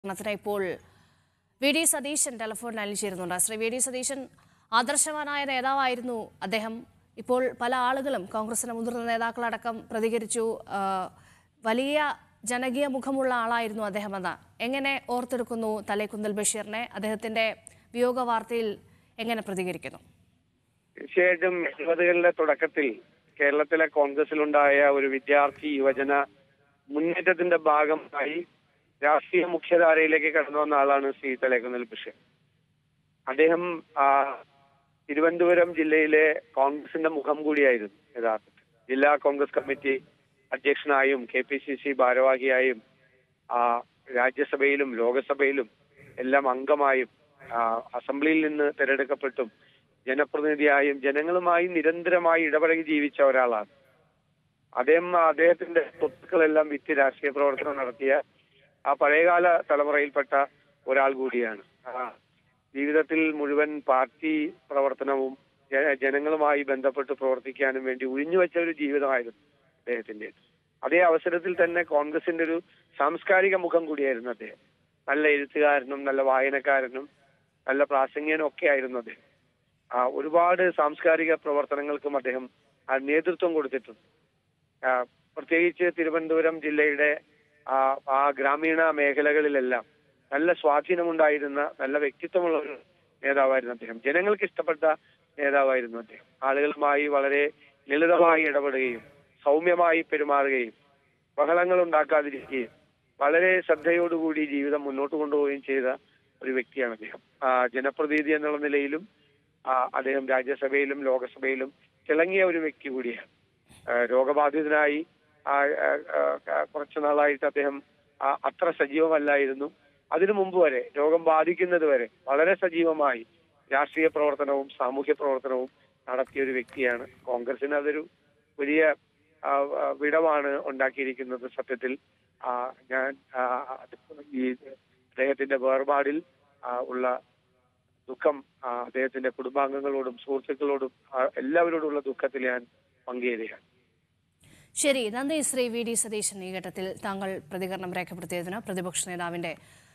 ണത്തിന് ഇപ്പോൾ V D Satheesan telephone ലൈനിൽ ചേരുന്നുണ്ട് ശ്രീ വി ഡി സതീശൻ ആദർശവാനായ നേതാവായിരുന്നു അദ്ദേഹം ഇപ്പോൾ പല ആളുകളും കോൺഗ്രസിന്റെ മുതിർന്ന നേതാക്കളടക്കം പ്രതികരിച്ചു ആ, വലിയ ജനകീയ മുഖമുള്ള ആളായിരുന്നു അദ്ദേഹമെന്ന് എങ്ങനെ ഓർത്തെടുക്കുന്നു തലേക്കുന്തൽ ബഷീറിനെ അദ്ദേഹത്തിന്റെ വിയോഗ വാർത്തയിൽ എങ്ങനെ പ്രതികരിക്കുന്നു തീർച്ചയായിട്ടും എഴുപതുകളുടെ തുടക്കത്തിൽ കേരളത്തിലെ കോൺഗ്രസിലുണ്ടായ ഒരു വിദ്യാർത്ഥി യുവജന മുന്നേറ്റത്തിന്റെ ഭാഗമായി രാഷ്ട്രീയ മുഖ്യധാരയിലേക്ക് കടന്നു വന്ന ആളാണ് ശ്രീ തലേക്കുന്നൽ ബഷീർ അദ്ദേഹം ആ, തിരുവനന്തപുരം ജില്ലയിലെ കോൺഗ്രസിന്റെ മുഖം കൂടിയായിരുന്നു യഥാർത്ഥത്തിൽ ജില്ലാ കോൺഗ്രസ് കമ്മിറ്റി അധ്യക്ഷനായും കെ പി സി സി ഭാരവാഹിയായും ആ, രാജ്യസഭയിലും ലോകസഭയിലും എല്ലാം അംഗമായും ആ, അസംബ്ലിയിൽ നിന്ന് തിരഞ്ഞെടുക്കപ്പെട്ടും ജനപ്രതിനിധിയായും ജനങ്ങളുമായി നിരന്തരമായി ഇടപഴകി ജീവിച്ച ഒരാളാണ് അദ്ദേഹം അദ്ദേഹത്തിന്റെ സ്വത്തുക്കളെല്ലാം വിറ്റ് രാഷ്ട്രീയ പ്രവർത്തനം നടത്തിയ ആ പഴയകാല തലമുറയിൽപ്പെട്ട ഒരാൾ കൂടിയാണ് ആ, ജീവിതത്തിൽ മുഴുവൻ പാർട്ടി പ്രവർത്തനവും ജ- ജനങ്ങളുമായി ബന്ധപ്പെട്ട് പ്രവർത്തിക്കാനും വേണ്ടി ഒഴിഞ്ഞുവെച്ച ഒരു ജീവിതമായിരുന്നു അദ്ദേഹത്തിന്റെ അതേ അവസരത്തിൽ തന്നെ കോൺഗ്രസിന്റെ ഒരു സാംസ്കാരിക മുഖം കൂടിയായിരുന്നു അദ്ദേഹം നല്ല എഴുത്തുകാരനും നല്ല വായനക്കാരനും നല്ല പ്രാസംഗികനും ഒക്കെ ആയിരുന്നു അദ്ദേഹം ആ, ഒരുപാട് സാംസ്കാരിക പ്രവർത്തനങ്ങൾക്കും അദ്ദേഹം ആ, നേതൃത്വം കൊടുത്തിട്ടുണ്ട് ആ, പ്രത്യേകിച്ച് തിരുവനന്തപുരം ജില്ലയുടെ ആ ആ ഗ്രാമീണ മേഖലകളിലെല്ലാം നല്ല സ്വാധീനമുണ്ടായിരുന്ന നല്ല വ്യക്തിത്വമുള്ള ഒരു നേതാവായിരുന്നു അദ്ദേഹം ജനങ്ങൾക്ക് ഇഷ്ടപ്പെട്ട നേതാവായിരുന്നു അദ്ദേഹം ആളുകളുമായി വളരെ ലളിതമായി ഇടപെടുകയും സൗമ്യമായി പെരുമാറുകയും ബഹളങ്ങൾ ഉണ്ടാക്കാതിരിക്കുകയും വളരെ ശ്രദ്ധയോടുകൂടി ജീവിതം മുന്നോട്ട് കൊണ്ടുപോവുകയും ചെയ്ത ഒരു വ്യക്തിയാണ് അദ്ദേഹം ആ, ജനപ്രതിനിധി എന്നുള്ള നിലയിലും ആ, അദ്ദേഹം രാജ്യസഭയിലും ലോകസഭയിലും തിളങ്ങിയ ഒരു വ്യക്തി കൂടിയാണ് ആ, രോഗബാധിതനായി ആ, ആ, ആ, കുറച്ചു നാളായിട്ട് അദ്ദേഹം ആ, അത്ര സജീവമല്ലായിരുന്നു അതിനു മുമ്പ് വരെ രോഗം ബാധിക്കുന്നത് വരെ വളരെ സജീവമായി രാഷ്ട്രീയ പ്രവർത്തനവും സാമൂഹ്യ പ്രവർത്തനവും നടത്തിയ ഒരു വ്യക്തിയാണ് കോൺഗ്രസിന് അതൊരു വലിയ ആ, ആ, വിടവാണ് ഉണ്ടാക്കിയിരിക്കുന്നത് സത്യത്തിൽ ആ, ഞാൻ ആ, അത് ഈ അദ്ദേഹത്തിന്റെ വേർപാടിൽ ആ, ഉള്ള ദുഃഖം ആ, അദ്ദേഹത്തിന്റെ കുടുംബാംഗങ്ങളോടും സുഹൃത്തുക്കളോടും ആ, എല്ലാവരോടുമുള്ള ദുഃഖത്തിൽ ഞാൻ പങ്കുചേരുകയാണ് ശരി നന്ദി ശ്രീ വി ഡി സതീശൻ ഈ ഘട്ടത്തിൽ താങ്കൾ പ്രതികരണം രേഖപ്പെടുത്തിയതിന് പ്രതിപക്ഷ നേതാവിന്റെ